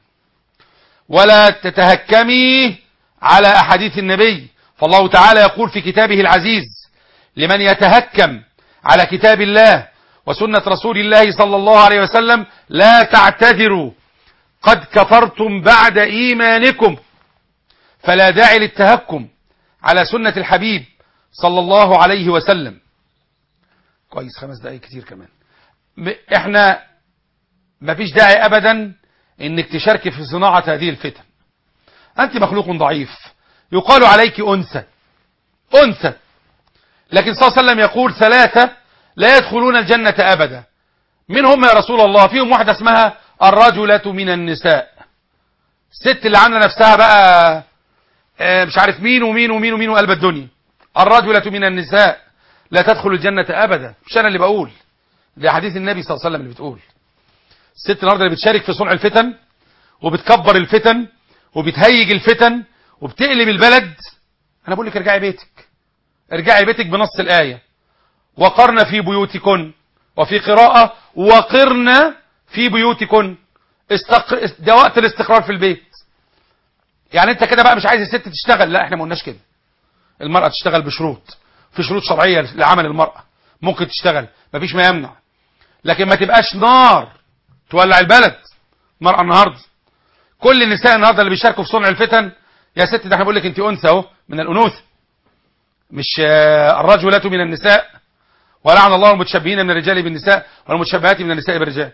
ولا تتهكمي على أحاديث النبي فالله تعالى يقول في كتابه العزيز لمن يتهكم على كتاب الله وسنة رسول الله صلى الله عليه وسلم لا تعتذروا قد كفرتم بعد إيمانكم فلا داعي للتهكم على سنة الحبيب صلى الله عليه وسلم كويس خمس دقايق كتير كمان احنا مفيش داعي ابدا انك تشاركي في صناعة هذه الفتن انت مخلوق ضعيف يقال عليك انثى انثى لكن صلى الله عليه وسلم يقول ثلاثة لا يدخلون الجنة ابدا من هم يا رسول الله فيهم واحدة اسمها الرجلة من النساء الست اللي عامله نفسها بقى مش عارف مين ومين ومين ومين وقلب الدنيا الرجلة من النساء لا تدخل الجنة أبدا مش أنا اللي بقول ده حديث النبي صلى الله عليه وسلم اللي بتقول الست النهارده اللي بتشارك في صنع الفتن وبتكبر الفتن وبتهيج الفتن وبتقلب البلد أنا بقول لك ارجعي بيتك ارجعي بيتك بنص الآية وقرن في بيوتكن وفي قراءة وقرن في بيوتكن استق... ده وقت الاستقرار في البيت يعني انت كده بقى مش عايز الست تشتغل لا احنا ما قلناش كده المرأة تشتغل بشروط في شروط شرعية لعمل المرأة ممكن تشتغل مفيش ما يمنع لكن ما تبقاش نار تولع البلد مرأة النهاردة كل النساء النهاردة اللي بيشاركوا في صنع الفتن يا ست ده احنا بقول لك انت انثى اهو من الانوثه مش الرجلة من النساء ولعن الله المتشبهين من الرجال بالنساء والمتشبهات من النساء بالرجال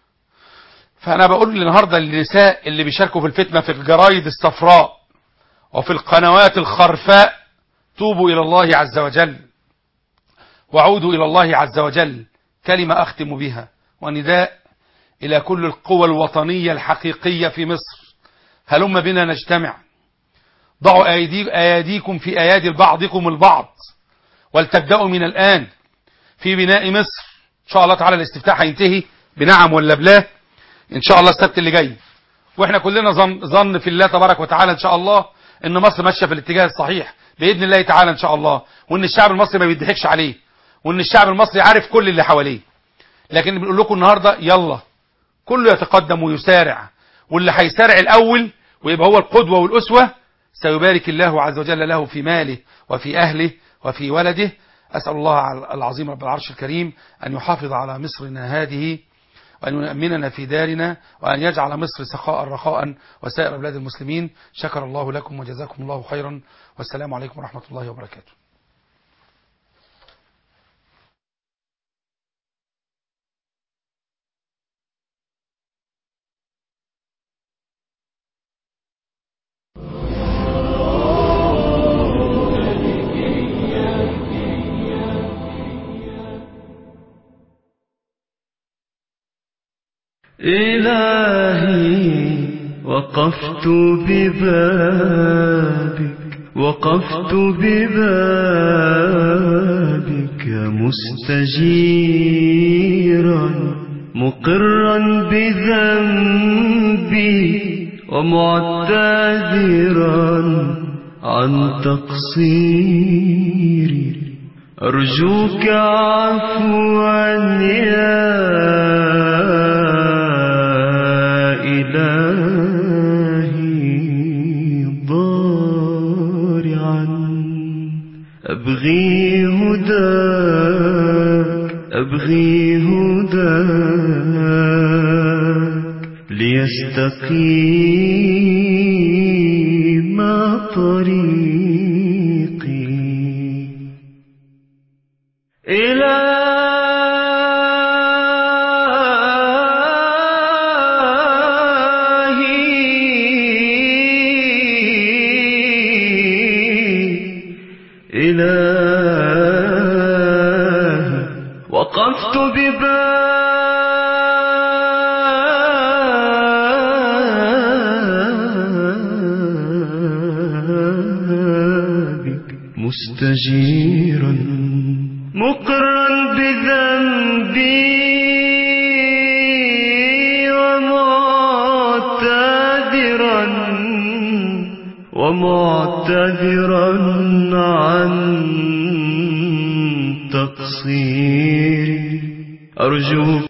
فانا بقول النهارده للنساء اللي بيشاركوا في الفتنه في الجرايد الصفراء وفي القنوات الخرفاء توبوا الى الله عز وجل وعودوا الى الله عز وجل كلمه اختم بها ونداء الى كل القوى الوطنيه الحقيقيه في مصر هلم بنا نجتمع ضعوا أيدي أيديكم في أيادي بعضكم البعض ولتبدأوا من الآن في بناء مصر إن شاء الله تعالى الاستفتاح هينتهي بنعم ولا بلا إن شاء الله السبت اللي جاي وإحنا كلنا ظن, ظن في الله تبارك وتعالى إن شاء الله إن مصر ماشية في الاتجاه الصحيح بإذن الله تعالى إن شاء الله وإن الشعب المصري ما بيضحكش عليه وإن الشعب المصري عارف كل اللي حواليه لكن بنقول لكم النهاردة يلا كله يتقدم ويسارع واللي هيسارع الأول ويبقى هو القدوة والأسوة سيبارك الله عز وجل له في ماله وفي أهله وفي ولده أسأل الله العظيم رب العرش الكريم أن يحافظ على مصرنا هذه وأن يؤمننا في دارنا وأن يجعل مصر سخاء رخاء وسائر بلاد المسلمين شكر الله لكم وجزاكم الله خيرا والسلام عليكم ورحمة الله وبركاته إلهي وقفت ببابك وقفت ببابك مستجيرا مقرا بذنبي ومعتذرا عن تقصيري أرجوك عفوا يا إلهي ضارعا أبغي هداك أبغي هداك ليستقيم طريقي إلهي وقفت ببابك مستجيرا مقرا بذنبي ومعتذرا ومعتذرا عن تقصيري أرجوك